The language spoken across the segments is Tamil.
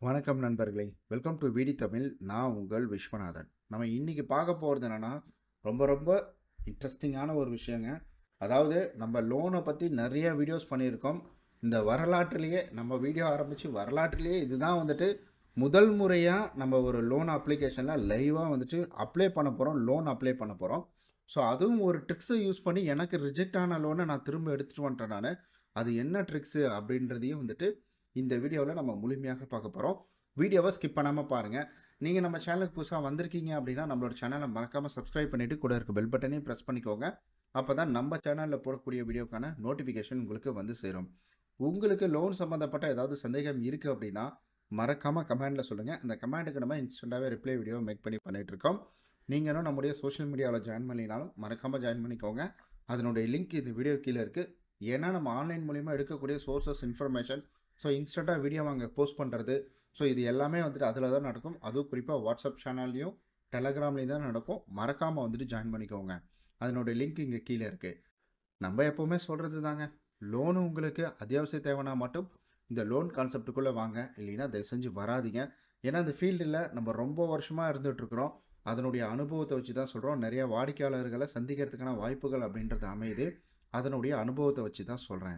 வணக்கம் நண்பர்களே வெல்கம் டு விடி தமிழ் நான் உங்கள் விஸ்வநாதன் நம்ம இன்னைக்கு பார்க்க போகிறது என்னென்னா ரொம்ப ரொம்ப இன்ட்ரெஸ்டிங்கான ஒரு விஷயங்க அதாவது நம்ம லோனை பற்றி நிறைய வீடியோஸ் பண்ணியிருக்கோம் இந்த வரலாற்றிலேயே நம்ம வீடியோ ஆரம்பித்து வரலாற்றிலேயே இதுதான் வந்துட்டு முதல் முறையாக நம்ம ஒரு லோன் அப்ளிகேஷனில் லைவாக வந்துட்டு அப்ளை பண்ண போகிறோம் லோன் அப்ளை பண்ண போகிறோம் ஸோ அதுவும் ஒரு ட்ரிக்ஸை யூஸ் பண்ணி எனக்கு ரிஜெக்ட் ஆன லோனை நான் திரும்ப எடுத்துகிட்டு வந்துட்டேன் நான் அது என்ன ட்ரிக்ஸு அப்படின்றதையும் வந்துட்டு இந்த வீடியோவில் நம்ம முழுமையாக பார்க்க போகிறோம் வீடியோவை ஸ்கிப் பண்ணாமல் பாருங்கள் நீங்கள் நம்ம சேனலுக்கு புதுசாக வந்திருக்கீங்க அப்படின்னா நம்மளோட சேனலை மறக்காமல் சப்ஸ்கிரைப் பண்ணிவிட்டு கூட இருக்க பெல் பட்டனையும் ப்ரெஸ் பண்ணிக்கோங்க அப்போ தான் நம்ம சேனலில் போடக்கூடிய வீடியோக்கான நோட்டிஃபிகேஷன் உங்களுக்கு வந்து சேரும் உங்களுக்கு லோன் சம்மந்தப்பட்ட ஏதாவது சந்தேகம் இருக்குது அப்படின்னா மறக்காமல் கமெண்டில் சொல்லுங்கள் அந்த கமெண்ட்டுக்கு நம்ம இன்ஸ்டண்ட்டாகவே ரிப்ளை வீடியோ மேக் பண்ணி பண்ணிகிட்ருக்கோம் நீங்களும் நம்முடைய சோஷியல் மீடியாவில் ஜாயின் பண்ணினாலும் மறக்காமல் ஜாயின் பண்ணிக்கோங்க அதனுடைய லிங்க் இந்த வீடியோ கீழே இருக்குது ஏன்னா நம்ம ஆன்லைன் மூலிமா எடுக்கக்கூடிய சோர்சஸ் இன்ஃபர்மேஷன் ஸோ இன்ஸ்டண்ட்டாக வீடியோ அங்கே போஸ்ட் பண்ணுறது ஸோ இது எல்லாமே வந்துட்டு அதில் தான் நடக்கும் அதுவும் குறிப்பாக வாட்ஸ்அப் சேனல்லையும் டெலகிராம்லேயும் தான் நடக்கும் மறக்காமல் வந்துட்டு ஜாயின் பண்ணிக்கோங்க அதனுடைய லிங்க் இங்கே கீழே இருக்குது நம்ம எப்போவுமே சொல்கிறது தாங்க லோனு உங்களுக்கு அத்தியாவசிய தேவைன்னா மட்டும் இந்த லோன் கான்செப்ட்டுக்குள்ளே வாங்க இல்லைன்னா தயவு செஞ்சு வராதீங்க ஏன்னா இந்த ஃபீல்டில் நம்ம ரொம்ப வருஷமாக இருந்துகிட்ருக்குறோம் அதனுடைய அனுபவத்தை வச்சு தான் சொல்கிறோம் நிறைய வாடிக்கையாளர்களை சந்திக்கிறதுக்கான வாய்ப்புகள் அப்படின்றது அமையுது அதனுடைய அனுபவத்தை வச்சு தான் சொல்கிறேன்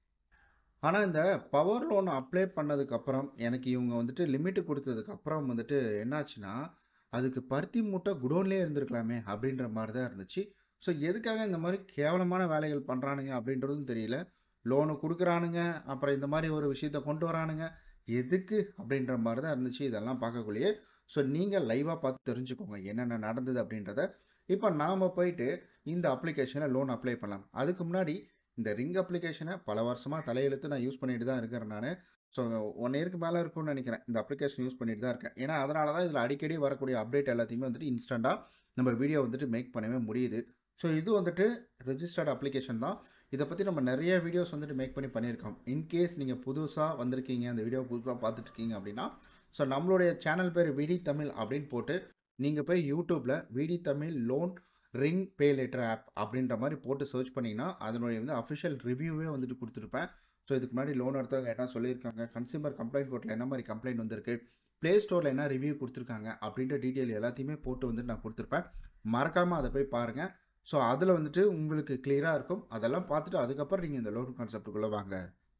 ஆனால் இந்த பவர் லோன் அப்ளை பண்ணதுக்கப்புறம் எனக்கு இவங்க வந்துட்டு லிமிட்டு கொடுத்ததுக்கப்புறம் வந்துட்டு என்னாச்சுன்னா அதுக்கு பருத்தி மூட்டை குடோன்லேயே இருந்திருக்கலாமே அப்படின்ற மாதிரி தான் இருந்துச்சு ஸோ எதுக்காக இந்த மாதிரி கேவலமான வேலைகள் பண்ணுறானுங்க அப்படின்றதும் தெரியல லோனு கொடுக்குறானுங்க அப்புறம் இந்த மாதிரி ஒரு விஷயத்த கொண்டு வரானுங்க எதுக்கு அப்படின்ற மாதிரி தான் இருந்துச்சு இதெல்லாம் பார்க்கக்குள்ளேயே ஸோ நீங்கள் லைவாக பார்த்து தெரிஞ்சுக்கோங்க என்னென்ன நடந்தது அப்படின்றத இப்போ நாம் போயிட்டு இந்த அப்ளிகேஷனை லோன் அப்ளை பண்ணலாம் அதுக்கு முன்னாடி இந்த ரிங் அப்ளிகேஷனை பல வருஷமாக தலையெழுத்து நான் யூஸ் பண்ணிட்டு தான் இருக்கிறேன் நான் ஸோ ஒன் இயருக்கு மேலே இருக்கும்னு நினைக்கிறேன் இந்த அப்ளிகேஷன் யூஸ் பண்ணிட்டு தான் இருக்கேன் ஏன்னா அதனால தான் இதில் அடிக்கடி வரக்கூடிய அப்டேட் எல்லாத்தையுமே வந்துட்டு இன்ஸ்டண்ட்டாக நம்ம வீடியோ வந்துட்டு மேக் பண்ணவே முடியுது ஸோ இது வந்துட்டு ரெஜிஸ்டர்ட் அப்ளிகேஷன் தான் இதை பற்றி நம்ம நிறைய வீடியோஸ் வந்துட்டு மேக் பண்ணி பண்ணியிருக்கோம் இன்கேஸ் நீங்கள் புதுசாக வந்திருக்கீங்க அந்த வீடியோ புதுசாக பார்த்துட்ருக்கீங்க அப்படின்னா ஸோ நம்மளுடைய சேனல் பேர் விடி தமிழ் அப்படின்னு போட்டு நீங்கள் போய் யூடியூப்பில் விடி Tamil loan ring pay later app அப்படின்ற மாதிரி போட்டு சர்ச் பண்ணிங்கன்னா அதனுடைய வந்து அஃபிஷியல் ரிவ்யூவே வந்துட்டு கொடுத்துருப்பேன் ஸோ இதுக்கு முன்னாடி லோன் எடுத்தவங்க என்ன சொல்லியிருக்காங்க கன்சியூமர் கம்ப்ளைண்ட் கோர்ட்டில் என்ன மாதிரி கம்ப்ளைண்ட் வந்திருக்கு ப்ளே ஸ்டோரில் என்ன ரிவ்யூ கொடுத்துருக்காங்க அப்படின்ற டீட்டெயில் எல்லாத்தையுமே போட்டு வந்துட்டு நான் கொடுத்துருப்பேன் மறக்காமல் அதை போய் பாருங்கள் ஸோ அதில் வந்துட்டு உங்களுக்கு கிளியராக இருக்கும் அதெல்லாம் பார்த்துட்டு அதுக்கப்புறம் நீங்கள் இந்த லோன் கான்செப்டுக்குள்ளே வாங்க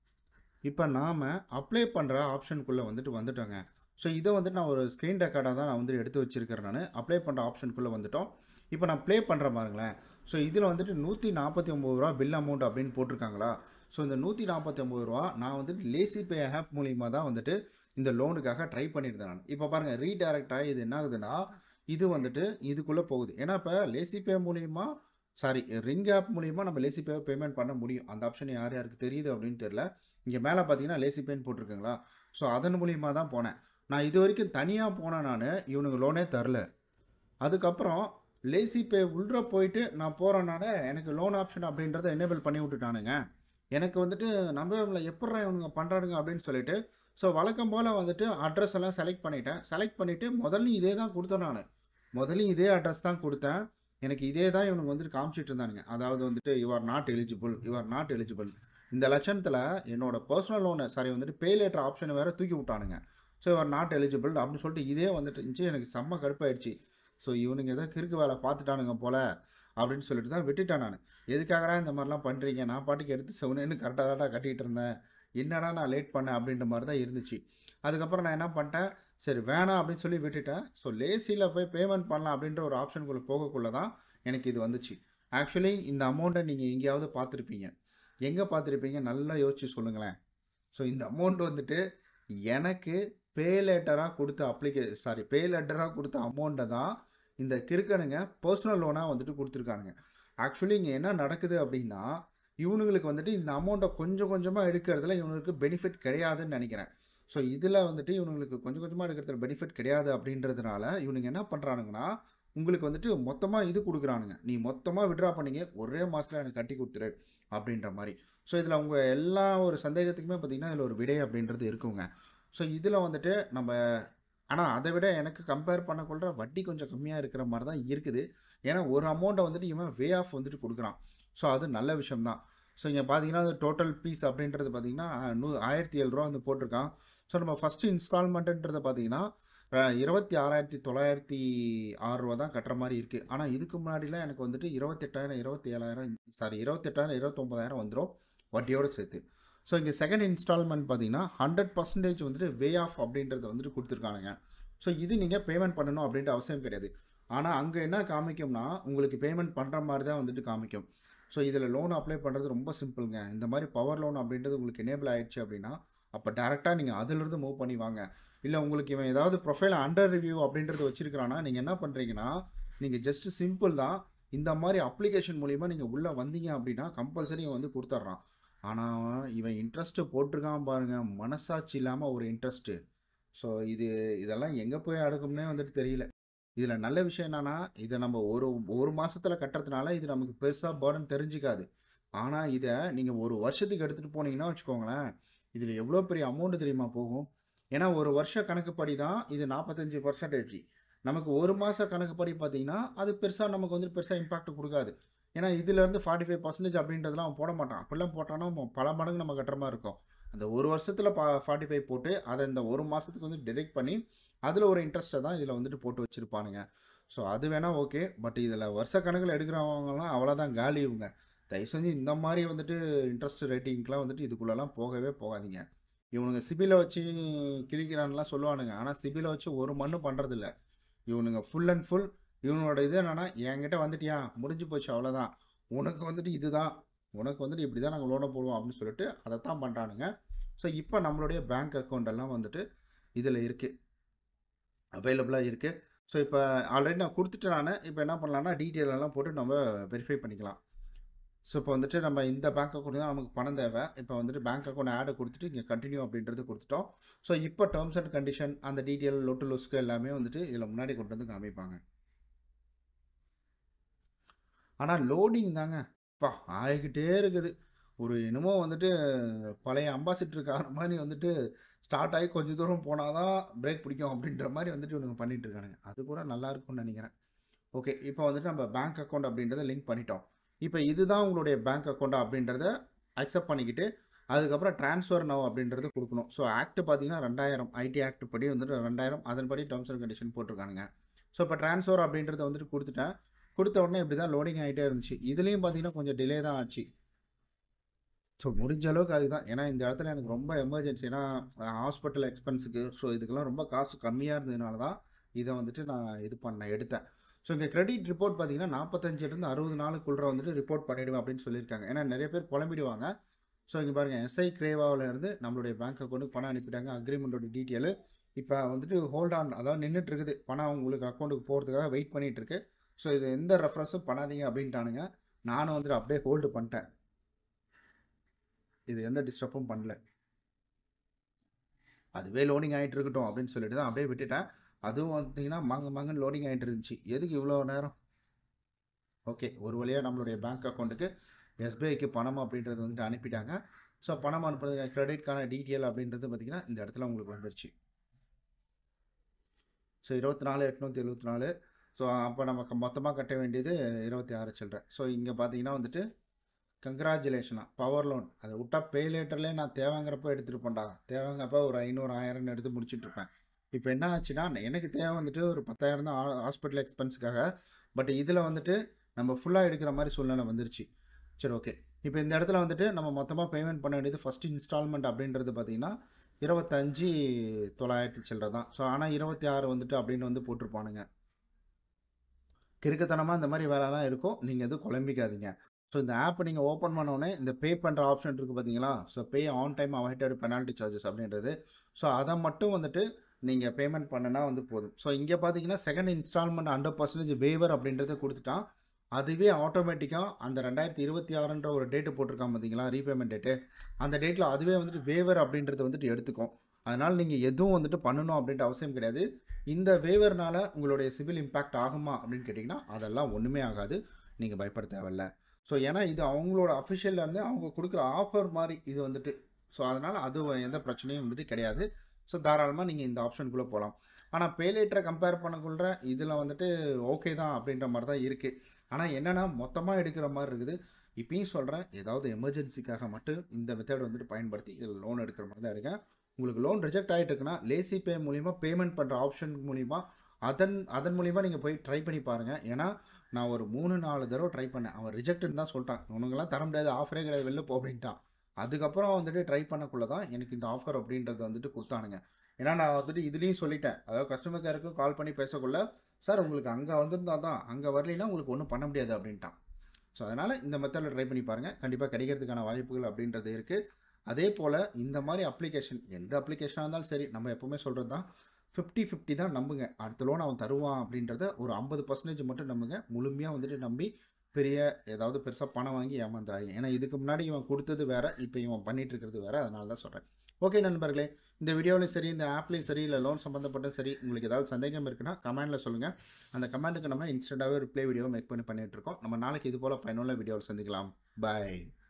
இப்போ நாம் அப்ளை பண்ணுற ஆப்ஷனுக்குள்ளே வந்துட்டு வந்துட்டோங்க ஸோ இதை வந்துட்டு நான் ஒரு ஸ்க்ரீன் ரெக்கார்டாக தான் நான் வந்துட்டு எடுத்து வச்சுருக்கிறேன் நான் அப்ளை பண்ணுற ஆப்ஷனுக்குள்ளே வந்துட்டோம் இப்போ நான் ப்ளே பண்ணுற பாருங்களேன் ஸோ இதில் வந்துட்டு நூற்றி நாற்பத்தி ஒம்பது ரூபா பில் அமௌண்ட் அப்படின்னு போட்டிருக்காங்களா ஸோ இந்த நூற்றி நாற்பத்தி ஒம்பது ரூபா நான் வந்துட்டு லேசி பே ஆப் மூலிமா தான் வந்துட்டு இந்த லோனுக்காக ட்ரை பண்ணியிருந்தேன் நான் இப்போ பாருங்கள் ரீடைரக்ட் ஆகி இது என்ன ஆகுதுன்னா இது வந்துட்டு இதுக்குள்ளே போகுது ஏன்னா இப்போ லேசி பே மூலிமா சாரி ரிங் ஆப் மூலிமா நம்ம லேசி பே பேமெண்ட் பண்ண முடியும் அந்த ஆப்ஷன் யார் யாருக்கு தெரியுது அப்படின்னு தெரில இங்கே மேலே பார்த்தீங்கன்னா லேசி பேன்னு போட்டிருக்குங்களா ஸோ அதன் மூலியமாக தான் போனேன் நான் இது வரைக்கும் தனியாக போனேன் நான் இவனுக்கு லோனே தரல அதுக்கப்புறம் லேசி பே உள்ள போயிட்டு நான் போகிறனால எனக்கு லோன் ஆப்ஷன் அப்படின்றத எனேபிள் பண்ணி விட்டுட்டானுங்க எனக்கு வந்துட்டு நம்பவில்லை எப்பட்றா இவனுங்க பண்ணுறானுங்க அப்படின்னு சொல்லிட்டு ஸோ வழக்கம் போல் வந்துட்டு அட்ரஸ் எல்லாம் செலக்ட் பண்ணிட்டேன் செலக்ட் பண்ணிவிட்டு முதல்ல இதே தான் கொடுத்தேன் நான் முதல்ல இதே அட்ரஸ் தான் கொடுத்தேன் எனக்கு இதே தான் இவனுக்கு வந்துட்டு காமிச்சிட்டு இருந்தானுங்க அதாவது வந்துட்டு your not eligible your not eligible இந்த லட்சணத்தில் என்னோட பர்சனல் லோனை சாரி வந்துட்டு பே லேட்டர் ஆப்ஷனை வேறு தூக்கி விட்டானுங்க ஸோ யுவர் நாட் எலிஜிபிள் அப்படின்னு சொல்லிட்டு இதே வந்துட்டு இருந்துச்சு எனக்கு செம்ம கடுப்பாயிடுச்சு ஸோ இவனுங்க ஏதோ கிறுக்கு வேலை பார்த்துட்டானுங்க போல் அப்படின்னு சொல்லிட்டு தான் விட்டுட்டேன் நான் எதுக்காகடா இந்த மாதிரிலாம் பண்ணுறீங்க நான் பாட்டுக்கு எடுத்து செவனேன்னு கரெக்டாக தான்டா கட்டிகிட்டு இருந்தேன் என்னடா நான் லேட் பண்ணேன் அப்படின்ற மாதிரி தான் இருந்துச்சு அதுக்கப்புறம் நான் என்ன பண்ணிட்டேன் சரி வேணாம் அப்படின்னு சொல்லி விட்டுட்டேன் ஸோ லேசியில் போய் பேமெண்ட் பண்ணலாம் அப்படின்ற ஒரு ஆப்ஷனுக்குள்ளே போகக்குள்ளே தான் எனக்கு இது வந்துச்சு ஆக்சுவலி இந்த அமௌண்ட்டை நீங்கள் எங்கேயாவது பார்த்துருப்பீங்க எங்கே பார்த்துருப்பீங்க நல்லா யோசிச்சு சொல்லுங்களேன் ஸோ இந்த அமௌண்ட் வந்துட்டு எனக்கு பே லேட்டராக கொடுத்த அப்ளிகே சாரி பே லெட்டராக கொடுத்த அமௌண்ட்டை தான் இந்த கிறுக்கனுங்க பர்சனல் லோனாக வந்துட்டு கொடுத்துருக்கானுங்க ஆக்சுவலி இங்கே என்ன நடக்குது அப்படின்னா இவனுங்களுக்கு வந்துட்டு இந்த அமௌண்ட்டை கொஞ்சம் கொஞ்சமாக எடுக்கிறதுல இவனுக்கு பெனிஃபிட் கிடையாதுன்னு நினைக்கிறேன் ஸோ இதில் வந்துட்டு இவனுங்களுக்கு கொஞ்சம் கொஞ்சமாக எடுக்கிறதுல பெனிஃபிட் கிடையாது அப்படின்றதுனால இவனுங்க என்ன பண்ணுறானுங்கன்னா உங்களுக்கு வந்துட்டு மொத்தமாக இது கொடுக்குறானுங்க நீ மொத்தமாக விட்ரா பண்ணிங்க ஒரே மாதத்தில் எனக்கு கட்டி கொடுத்துரு அப்படின்ற மாதிரி ஸோ இதில் உங்கள் எல்லா ஒரு சந்தேகத்துக்குமே பார்த்திங்கன்னா இதில் ஒரு விடை அப்படின்றது இருக்குங்க ஸோ இதில் வந்துட்டு நம்ம ஆனால் அதை விட எனக்கு கம்பேர் பண்ணக்குள்ள வட்டி கொஞ்சம் கம்மியாக இருக்கிற மாதிரி தான் இருக்குது ஏன்னா ஒரு அமௌண்ட்டை வந்துட்டு இவன் வே ஆஃப் வந்துட்டு கொடுக்குறான் ஸோ அது நல்ல விஷயம்தான் ஸோ இங்கே பார்த்தீங்கன்னா அது டோட்டல் பீஸ் அப்படின்றது பார்த்தீங்கன்னா நூ ஆயிரத்தி ஏழு ரூபா வந்து போட்டிருக்கான் ஸோ நம்ம ஃபஸ்ட்டு இன்ஸ்டால்மெண்ட்டுன்றதை பார்த்தீங்கன்னா இருபத்தி ஆறாயிரத்தி தொள்ளாயிரத்தி ஆறு ரூபா தான் கட்டுற மாதிரி இருக்குது ஆனால் இதுக்கு முன்னாடிலாம் எனக்கு வந்துட்டு இருபத்தெட்டாயிரம் இருபத்தி ஏழாயிரம் சாரி இருபத்தெட்டாயிரம் இருபத்தொம்பதாயிரம் வந்துடும் வட்டியோடு சேர்த்து ஸோ இங்கே செகண்ட் இன்ஸ்டால்மெண்ட் பார்த்தீங்கன்னா ஹண்ட்ரட் பர்சன்டேஜ் வந்துட்டு வே ஆஃப் அப்படின்றத வந்துட்டு கொடுத்துருக்கானுங்க ஸோ இது நீங்கள் பேமெண்ட் பண்ணணும் அப்படின்ற அவசியம் கிடையாது ஆனால் அங்கே என்ன காமிக்கும்னா உங்களுக்கு பேமெண்ட் பண்ணுற மாதிரி தான் வந்துட்டு காமிக்கும் ஸோ இதில் லோன் அப்ளை பண்ணுறது ரொம்ப சிம்பிளுங்க இந்த மாதிரி பவர் லோன் அப்படின்றது உங்களுக்கு எனேபிள் ஆயிடுச்சு அப்படின்னா அப்போ டேரெக்டாக நீங்கள் அதிலிருந்து மூவ் பண்ணி வாங்க இல்லை உங்களுக்கு இவன் ஏதாவது ப்ரொஃபைல் அண்டர் ரிவ்யூ அப்படின்றது வச்சிருக்கிறான்னா நீங்கள் என்ன பண்ணுறீங்கன்னா நீங்கள் ஜஸ்ட் சிம்பிள் தான் இந்த மாதிரி அப்ளிகேஷன் மூலிமா நீங்கள் உள்ளே வந்தீங்க அப்படின்னா கம்பல்சரி இவன் வந்து கொடுத்துட்றான் ஆனால் இவன் இன்ட்ரெஸ்ட்டு போட்டிருக்கான் பாருங்கள் மனசாட்சி இல்லாமல் ஒரு இன்ட்ரெஸ்ட்டு ஸோ இது இதெல்லாம் எங்கே போய் அடுக்கும்னே வந்துட்டு தெரியல இதில் நல்ல விஷயம் என்னென்னா இதை நம்ம ஒரு ஒரு மாதத்தில் கட்டுறதுனால இது நமக்கு பெருசாக பேர்டன் தெரிஞ்சிக்காது ஆனால் இதை நீங்கள் ஒரு வருஷத்துக்கு எடுத்துகிட்டு போனீங்கன்னா வச்சுக்கோங்களேன் இதில் எவ்வளோ பெரிய அமௌண்ட்டு தெரியுமா போகும் ஏன்னா ஒரு வருஷ கணக்குப்படி தான் இது நாற்பத்தஞ்சு பர்சன்டேஜ் நமக்கு ஒரு மாத கணக்குப்படி பார்த்தீங்கன்னா அது பெருசாக நமக்கு வந்து பெருசாக இம்பாக்ட் கொடுக்காது ஏன்னா இதுலேருந்து ஃபார்ட்டி ஃபைவ் பர்சன்டேஜ் அப்படின்றதுலாம் அவன் போட மாட்டான் அப்படிலாம் போட்டானா பல மடங்கு நம்ம கட்டுற மாதிரி இருக்கும் அந்த ஒரு வருஷத்தில் பா ஃபார்ட்டி ஃபைவ் போட்டு அதை இந்த ஒரு மாதத்துக்கு வந்து டிடெக்ட் பண்ணி அதில் ஒரு இன்ட்ரெஸ்ட்டை தான் இதில் வந்துட்டு போட்டு வச்சுருப்பானுங்க ஸோ அது வேணால் ஓகே பட் இதில் வருஷ கணக்கில் எடுக்கிறவங்கலாம் அவ்வளோதான் காலி இவங்க தயவு செஞ்சு இந்த மாதிரி வந்துட்டு இன்ட்ரெஸ்ட் ரேட்டிங்க்கெலாம் வந்துட்டு இதுக்குள்ளெல்லாம் போகவே போகாதீங்க இவனுங்க சிபிலை வச்சு கிழிக்கிறான்லாம் சொல்லுவானுங்க ஆனால் சிபிலை வச்சு ஒரு மண்ணு பண்ணுறதில்ல இவனுங்க ஃபுல் அண்ட் ஃபுல் இவனோட இது என்னென்னா என்கிட்ட வந்துட்டியா முடிஞ்சு போச்சு அவ்வளோதான் உனக்கு வந்துட்டு இதுதான் உனக்கு வந்துட்டு இப்படி தான் நாங்கள் லோனை போடுவோம் அப்படின்னு சொல்லிட்டு அதை தான் பண்ணுறானுங்க ஸோ இப்போ நம்மளுடைய பேங்க் அக்கௌண்ட் எல்லாம் வந்துட்டு இதில் இருக்குது அவைலபிளாக இருக்குது ஸோ இப்போ ஆல்ரெடி நான் கொடுத்துட்டு நான் இப்போ என்ன பண்ணலான்னா டீட்டெயில் எல்லாம் போட்டு நம்ம வெரிஃபை பண்ணிக்கலாம் ஸோ இப்போ வந்துட்டு நம்ம இந்த பேங்க் அக்கௌண்ட் தான் நமக்கு பணம் தேவை இப்போ வந்துட்டு பேங்க் அக்கௌண்ட் ஆடை கொடுத்துட்டு இங்கே கண்டினியூ அப்படின்றது கொடுத்துட்டோம் ஸோ இப்போ டேர்ம்ஸ் அண்ட் கண்டிஷன் அந்த டீட்டெயில் லொட்டு லொஸ்க்கு எல்லாமே வந்துட்டு இதில் முன்னாடி கொண்டு வந்து காமிப்பாங்க ஆனால் லோடிங் தாங்க அப்பா ஆகிக்கிட்டே இருக்குது ஒரு என்னமோ வந்துட்டு பழைய அம்பாசிடர் கார் மாதிரி வந்துட்டு ஸ்டார்ட் ஆகி கொஞ்சம் தூரம் போனால் தான் பிரேக் பிடிக்கும் அப்படின்ற மாதிரி வந்துட்டு இவனுங்க பண்ணிட்டு இருக்கானுங்க அது கூட நல்லா இருக்கும்னு நினைக்கிறேன் ஓகே இப்போ வந்துட்டு நம்ம பேங்க் அக்கௌண்ட் அப்படின்றத லிங்க் பண்ணிட்டோம் இப்போ இதுதான் உங்களுடைய பேங்க் அக்கௌண்ட் அப்படின்றத அக்செப்ட் பண்ணிக்கிட்டு அதுக்கப்புறம் ட்ரான்ஸ்ஃபர் நவ் அப்படின்றது கொடுக்கணும் ஸோ ஆக்ட் பார்த்தீங்கன்னா ரெண்டாயிரம் ஐடி ஆக்ட் படி வந்துட்டு ரெண்டாயிரம் அதன்படி டேர்ம்ஸ் அண்ட் கண்டிஷன் போட்டிருக்கானுங்க ஸோ இப்போ ட்ரான்ஸ்ஃபர் அப்படின்றத வந்துட்டு கொடுத்துட்டேன் கொடுத்த உடனே இப்படி தான் லோடிங் ஆகிட்டே இருந்துச்சு இதுலேயும் பார்த்தீங்கன்னா கொஞ்சம் டிலே தான் ஆச்சு ஸோ முடிஞ்ச அளவுக்கு அதுதான் ஏன்னா இந்த இடத்துல எனக்கு ரொம்ப எமர்ஜென்சி ஏன்னா ஹாஸ்பிட்டல் எக்ஸ்பென்ஸுக்கு ஸோ இதுக்கெல்லாம் ரொம்ப காசு கம்மியாக இருந்ததுனால தான் இதை வந்துட்டு நான் இது பண்ணேன் எடுத்தேன் ஸோ இங்கே கிரெடிட் ரிப்போர்ட் பார்த்தீங்கன்னா நாற்பத்தஞ்சிலிருந்து அறுபது நாளுக்குள்ளே வந்துட்டு ரிப்போர்ட் பண்ணிவிடுவேன் அப்படின்னு சொல்லியிருக்காங்க ஏன்னா நிறைய பேர் குழம்பிடுவாங்க ஸோ இங்கே பாருங்கள் எஸ்ஐ கிரேவாவில் இருந்து நம்மளுடைய பேங்க் அக்கௌண்ட்டுக்கு பணம் அனுப்பிட்டாங்க அக்ரிமெண்ட்டோட டீட்டெயில் இப்போ வந்துட்டு ஹோல்ட் ஆன் அதாவது நின்றுட்டு இருக்குது பணம் உங்களுக்கு அக்கௌண்ட்டுக்கு போகிறதுக்காக வெயிட் பண்ணிகிட்டு இருக்கு ஸோ இது எந்த ரெஃபரன்ஸும் பண்ணாதீங்க அப்படின்ட்டானுங்க நானும் வந்துட்டு அப்படியே ஹோல்டு பண்ணிட்டேன் இது எந்த டிஸ்டர்பும் பண்ணல அதுவே லோடிங் ஆகிட்டு இருக்கட்டும் அப்படின்னு சொல்லிட்டு தான் அப்படியே விட்டுட்டேன் அதுவும் பார்த்தீங்கன்னா மாங்க மாங்கன்னு லோடிங் ஆகிட்டு இருந்துச்சு எதுக்கு இவ்வளோ நேரம் ஓகே ஒரு வழியாக நம்மளுடைய பேங்க் அக்கௌண்ட்டுக்கு எஸ்பிஐக்கு பணம் அப்படின்றது வந்துட்டு அனுப்பிட்டாங்க ஸோ பணம் அனுப்புறதுக்கு கிரெடிட்கான டீட்டெயில் அப்படின்றது பார்த்திங்கன்னா இந்த இடத்துல உங்களுக்கு வந்துருச்சு ஸோ இருபத்தி நாலு எட்நூற்றி எழுபத்தி நாலு ஸோ அப்போ நமக்கு மொத்தமாக கட்ட வேண்டியது இருபத்தி ஆறு சில்லற ஸோ இங்கே பார்த்தீங்கன்னா வந்துட்டு கங்க்ராச்சுலேஷனா பவர் லோன் அதை விட்டா பே லேட்டர்லேயே நான் தேவைங்கிறப்ப எடுத்துகிட்டு போண்டா தேவைங்கிறப்ப ஒரு ஐநூறு ஆயிரம்னு எடுத்து முடிச்சுட்ருப்பேன் இப்போ என்ன ஆச்சுன்னா எனக்கு தேவை வந்துட்டு ஒரு பத்தாயிரம் தான் ஹாஸ்பிட்டல் எக்ஸ்பென்ஸுக்காக பட் இதில் வந்துட்டு நம்ம ஃபுல்லாக எடுக்கிற மாதிரி சூழ்நிலை வந்துருச்சு சரி ஓகே இப்போ இந்த இடத்துல வந்துட்டு நம்ம மொத்தமாக பேமெண்ட் பண்ண வேண்டியது ஃபஸ்ட் இன்ஸ்டால்மெண்ட் அப்படின்றது பார்த்திங்கன்னா இருபத்தஞ்சி தொள்ளாயிரத்தி சில்லற தான் ஸோ ஆனால் இருபத்தி ஆறு வந்துட்டு அப்படின்னு வந்து போட்டிருப்பானுங்க கிறுக்குத்தனமாக இந்த மாதிரி வேலைலாம் இருக்கும் நீங்கள் எதுவும் குழம்பிக்காதீங்க ஸோ இந்த ஆப்பை நீங்கள் ஓப்பன் பண்ணோடனே இந்த பே பண்ணுற ஆப்ஷன் இருக்குது பார்த்தீங்களா so pay on time avoided penalty charges அப்படின்றது ஸோ அதை மட்டும் வந்துட்டு நீங்கள் பேமெண்ட் பண்ணனா வந்து போதும் ஸோ இங்கே பார்த்தீங்கன்னா second installment hundred percentage waiver அப்படின்றத கொடுத்துட்டான் அதுவே ஆட்டோமேட்டிக்காக அந்த ரெண்டாயிரத்தி இருபத்தி ஆறுன்ற ஒரு டேட்டு போட்டிருக்கான் பார்த்தீங்களா ரீபேமெண்ட் டேட்டு அந்த டேட்டில் அதுவே வந்துட்டு வேவர் அப்படின்றத வந்துட்டு எடுத்துக்கும் அதனால் நீங்கள் எதுவும் வந்துட்டு பண்ணணும் அப்படின்ற அவசியம் கிடையாது இந்த வேவர்னால உங்களுடைய சிவில் இம்பேக்ட் ஆகுமா அப்படின்னு கேட்டிங்கன்னா அதெல்லாம் ஒன்றுமே ஆகாது நீங்கள் பயப்பட தேவையில்ல ஸோ ஏன்னா இது அவங்களோட அஃபிஷியலில் இருந்து அவங்க கொடுக்குற ஆஃபர் மாதிரி இது வந்துட்டு ஸோ அதனால் அது எந்த பிரச்சனையும் வந்துட்டு கிடையாது ஸோ தாராளமாக நீங்கள் இந்த ஆப்ஷனுக்குள்ளே போகலாம் ஆனால் பேலேட்டரை கம்பேர் பண்ணக்குள்ள இதில் வந்துட்டு ஓகே தான் அப்படின்ற மாதிரி தான் இருக்குது ஆனால் என்னென்னா மொத்தமாக எடுக்கிற மாதிரி இருக்குது இப்பயும் சொல்கிறேன் ஏதாவது எமர்ஜென்சிக்காக மட்டும் இந்த மெத்தட் வந்துட்டு பயன்படுத்தி இதில் லோன் எடுக்கிற மாதிரி தான் இருக்கேன் உங்களுக்கு லோன் ரிஜெக்ட் ஆகிட்டு இருக்குன்னா லேசி பே மூலிமா பேமெண்ட் பண்ணுற ஆப்ஷன் மூலிமா அதன் அதன் மூலிமா நீங்கள் போய் ட்ரை பண்ணி பாருங்கள் ஏன்னா நான் ஒரு மூணு நாலு தடவை ட்ரை பண்ணேன் அவன் ரிஜெக்ட்னு தான் சொல்லிட்டான் உனக்கெல்லாம் தர முடியாது ஆஃபரே கிடையாது வெளில போ அப்படின்ட்டான் அதுக்கப்புறம் வந்துட்டு ட்ரை பண்ணக்குள்ள தான் எனக்கு இந்த ஆஃபர் அப்படின்றது வந்துட்டு கொடுத்தானுங்க ஏன்னா நான் வந்துட்டு இதுலேயும் சொல்லிட்டேன் அதாவது கஸ்டமர் கேருக்கு கால் பண்ணி பேசக்குள்ள சார் உங்களுக்கு அங்கே வந்திருந்தா தான் அங்கே வரலைன்னா உங்களுக்கு ஒன்றும் பண்ண முடியாது அப்படின்ட்டான் ஸோ அதனால் இந்த மெத்தடில் ட்ரை பண்ணி பாருங்கள் கண்டிப்பாக கிடைக்கிறதுக்கான வாய்ப்புகள் அப்படின்றது இருக்குது அதே போல் இந்த மாதிரி அப்ளிகேஷன் எந்த அப்ளிகேஷனாக இருந்தாலும் சரி நம்ம எப்போவுமே சொல்கிறது தான் ஃபிஃப்டி ஃபிஃப்டி தான் நம்புங்க அடுத்த லோன் அவன் தருவான் அப்படின்றத ஒரு ஐம்பது பர்சன்டேஜ் மட்டும் நம்புங்க முழுமையாக வந்துட்டு நம்பி பெரிய ஏதாவது பெருசாக பணம் வாங்கி ஏமாந்துறாங்க ஏன்னா இதுக்கு முன்னாடி இவன் கொடுத்தது வேற இப்போ இவன் பண்ணிட்டு இருக்கிறது வேற அதனால தான் சொல்கிறேன் ஓகே நண்பர்களே இந்த வீடியோவிலையும் சரி இந்த ஆப்லேயும் சரி இல்லை லோன் சம்மந்தப்பட்ட சரி உங்களுக்கு ஏதாவது சந்தேகம் இருக்குன்னா கமெண்ட்டில் சொல்லுங்கள் அந்த கமெண்ட்டுக்கு நம்ம இன்ஸ்டண்ட்டாகவே ரிப்ளை வீடியோ மேக் பண்ணி பண்ணிட்டு இருக்கோம் நம்ம நாளைக்கு இது போல் பயனுள்ள வீடியோவில் சந்திக்கலாம் பாய்